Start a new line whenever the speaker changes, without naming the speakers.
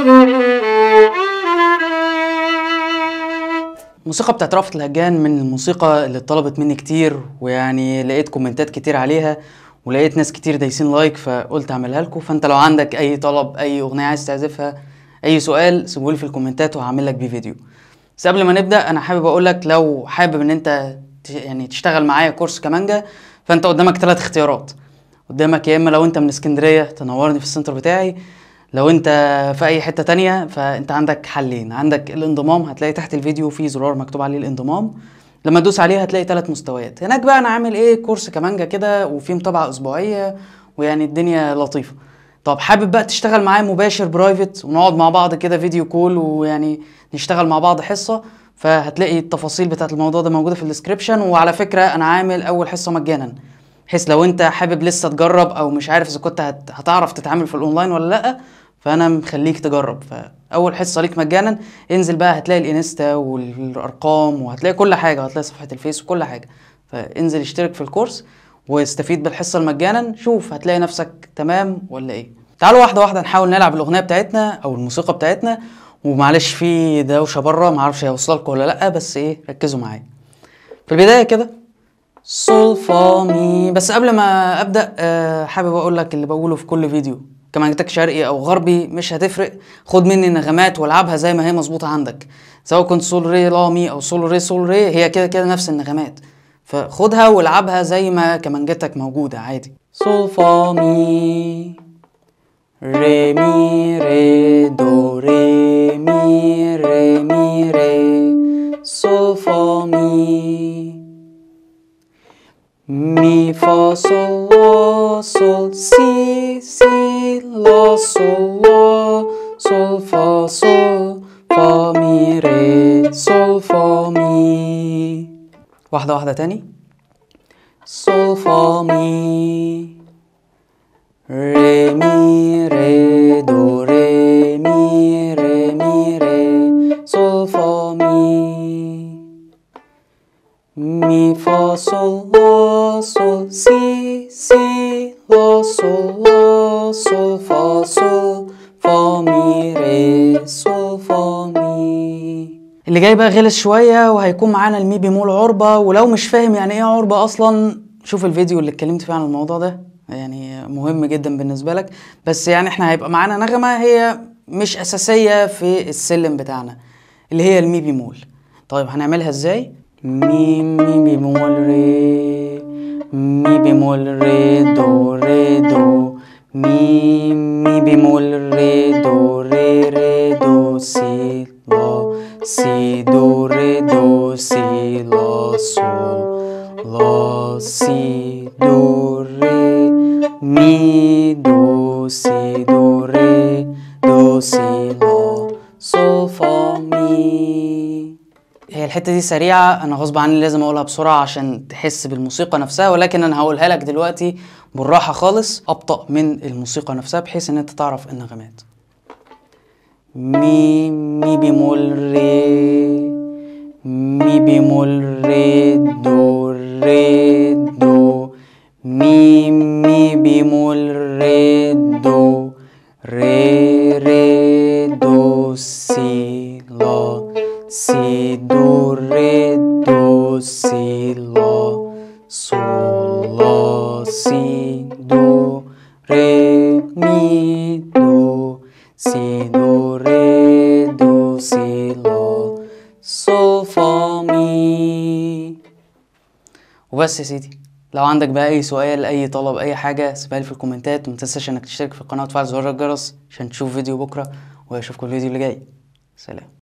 الموسيقى بتاعت رأفت الهجان من الموسيقى اللي اتطلبت مني كتير ويعني لقيت كومنتات كتير عليها ولقيت ناس كتير دايسين لايك فقلت اعملها لكم فانت لو عندك اي طلب اي اغنيه عايز تعزفها اي سؤال سيبولي في الكومنتات وهعمل لك بيه فيديو بس قبل ما نبدا انا حابب اقول لك لو حابب ان انت ت- يعني تشتغل معايا كورس كمانجا فانت قدامك ثلاث اختيارات قدامك يا اما لو انت من اسكندريه تنورني في السنتر بتاعي لو انت في اي حته تانية فانت عندك حلين عندك الانضمام هتلاقي تحت الفيديو في زرار مكتوب عليه الانضمام لما تدوس عليه هتلاقي ثلاث مستويات هناك بقى انا عامل ايه كورس كمانجا كده وفي متابعه اسبوعيه ويعني الدنيا لطيفه طب حابب بقى تشتغل معايا مباشر برايفت ونقعد مع بعض كده فيديو كول ويعني نشتغل مع بعض حصه فهتلاقي التفاصيل بتاعت الموضوع ده موجوده في الديسكريبشن وعلى فكره انا عامل اول حصه مجانا بحيث لو انت حابب لسه تجرب او مش عارف اذا كنت هت... هتعرف تتعامل في الاونلاين ولا لا فانا مخليك تجرب فاول حصه ليك مجانا انزل بقى هتلاقي الانستا والارقام وهتلاقي كل حاجه وهتلاقي صفحه الفيس وكل حاجه فانزل اشترك في الكورس واستفيد بالحصه المجانا شوف هتلاقي نفسك تمام ولا ايه تعالوا واحده واحده نحاول نلعب الاغنيه بتاعتنا او الموسيقى بتاعتنا ومعلش في دوشه بره معرفش هيوصل لكم ولا لا بس ايه ركزوا معايا في البدايه كده سول فا مي بس قبل ما ابدا آه، حابب اقول لك اللي بقوله في كل فيديو كمانجتك شرقي او غربي مش هتفرق خد مني النغمات والعبها زي ما هي مظبوطه عندك سواء كنت سول ري لا مي او سول ري سول ري هي كده كده نفس النغمات فخدها والعبها زي ما كمانجتك موجوده عادي سول فا مي ري مي ري دو ري مي ري مي ري سول فا مي Mi fa sol la sol si si la sol la sol fa sol fa mi re sol fa mi واحدة واحدة تاني sol fa mi re mi re do re mi re mi re sol fa mi Mi fa sol la sol si si la sol la sol fa sol fa mi re sol fa mi اللي جاي بقى غلس شوية وهيكون معانا المي بيمول عربة ولو مش فاهم يعني ايه عربة اصلا شوف الفيديو اللي اتكلمت فيه عن الموضوع ده يعني مهم جدا بالنسبة لك بس يعني احنا هيبقى معانا نغمة هي مش اساسية في السلم بتاعنا اللي هي المي بيمول طيب هنعملها ازاي مي مي بيمول ري مي بيمول ري دو ري دو مي مي بيمول ري دو ري ري دو سي لا سي دو ري دو سي لا سول لا سي دو ري مي دو سي دو ري دو سي لا سول فا مي هي الحتة دي سريعة أنا غصب عني لازم أقولها بسرعة عشان تحس بالموسيقى نفسها ولكن أنا هقولها لك دلوقتي بالراحة خالص أبطأ من الموسيقى نفسها بحيث إن أنت تعرف النغمات مي مي بيمول ري مي بيمول ري دو ري دو مي مي بيمول ري دو ري ري دو سي لا سي دو ري دو سي لا سول لا سي دو ري مي دو سي دو ري دو سي لا سول فا مي وبس يا سيدي لو عندك بقى اي سؤال اي طلب اي حاجه سيبها لي في الكومنتات وما تنساش انك تشترك في القناه وتفعل زر الجرس عشان تشوف فيديو بكره واشوفكم الفيديو اللي جاي سلام